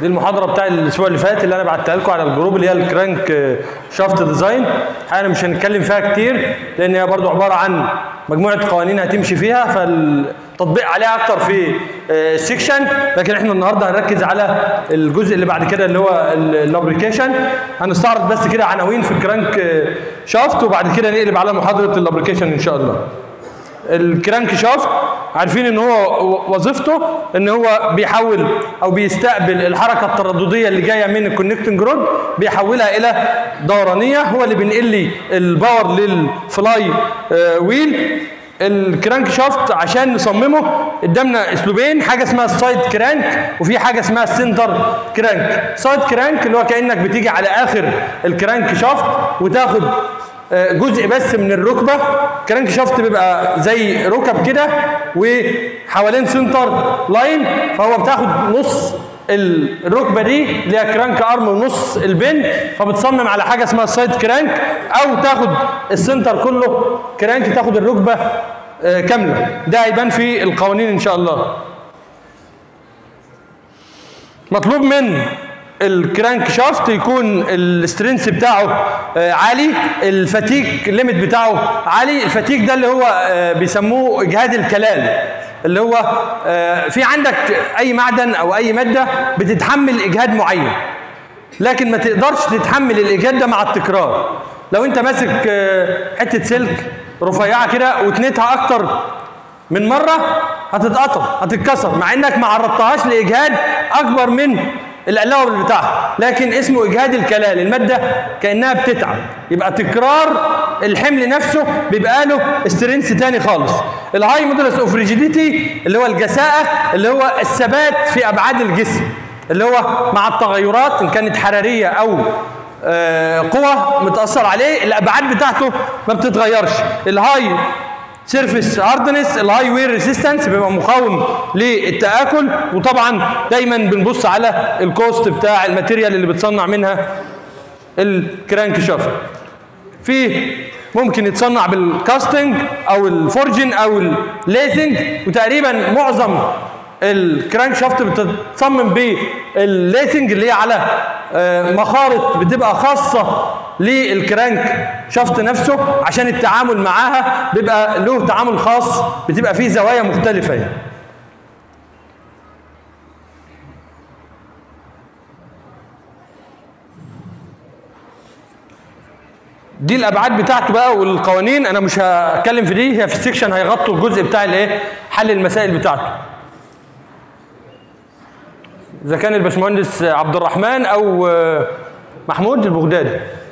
دي المحاضره بتاع الاسبوع اللي فات اللي انا بعتها لكم على الجروب اللي هي الكرانك شافت ديزاين احنا مش هنتكلم فيها كتير لان هي برضو عباره عن مجموعه قوانين هتمشي فيها فالتطبيق عليها اكتر في السكشن لكن احنا النهارده هنركز على الجزء اللي بعد كده اللي هو اللابريكيشن هنستعرض بس كده عناوين في الكرانك شافت وبعد كده نقلب على محاضره اللابريكيشن ان شاء الله الكرانك شافت عارفين ان هو وظيفته ان هو بيحول او بيستقبل الحركه التردديه اللي جايه من الكونكتنج رود بيحولها الى دورانيه هو اللي بينقل لي الباور للفلاي ويل الكرانك شافت عشان نصممه قدامنا اسلوبين حاجه اسمها السايد كرانك وفي حاجه اسمها السنتر كرانك سايد كرانك اللي هو كانك بتيجي على اخر الكرانك شافت وتاخد جزء بس من الركبه كرانك شافت بيبقى زي ركب كده وحوالين سنتر لاين فهو بتاخد نص الركبه دي اللي هي كرانك ارم ونص البن فبتصمم على حاجه اسمها السايد كرانك او تاخد السنتر كله كرانك تاخد الركبه كامله ده هيبان في القوانين ان شاء الله مطلوب من الكرانك شافت يكون السترينث بتاعه عالي الفتيك ليميت بتاعه عالي الفتيك ده اللي هو بيسموه اجهاد الكلال اللي هو في عندك اي معدن او اي ماده بتتحمل اجهاد معين لكن ما تقدرش تتحمل الاجهاد ده مع التكرار لو انت ماسك حته سلك رفيعه كده وتنيتها اكتر من مره هتتقطع هتتكسر مع انك ما عرضتهاش لاجهاد اكبر من العلاوه بتاعها لكن اسمه اجهاد الكلال الماده كانها بتتعب يبقى تكرار الحمل نفسه بيبقى له استرنس تاني خالص الهاي مودولس اوف ريجيديتي اللي هو الجساءه اللي هو الثبات في ابعاد الجسم اللي هو مع التغيرات ان كانت حراريه او آه قوه متاثر عليه الابعاد بتاعته ما بتتغيرش الهاي سيرفيس هاردنس الهاي وير ريزيستنس بيبقى مقاوم للتاكل وطبعا دايما بنبص على الكوست بتاع الماتيريال اللي بتصنع منها الكرانك شافت في ممكن يتصنع بالكاستنج او الفورجن او الليثنج وتقريبا معظم الكرانك شافت بتتصمم بالليثنج اللي هي على مخارط بتبقى خاصه للكرانك شافت نفسه عشان التعامل معاها بيبقى له تعامل خاص بتبقى فيه زوايا مختلفه يعني. دي الابعاد بتاعته بقى والقوانين انا مش هتكلم في دي هي في السكشن هيغطوا الجزء بتاع الايه حل المسائل بتاعته اذا كان الباشمهندس عبد الرحمن او محمود البغدادي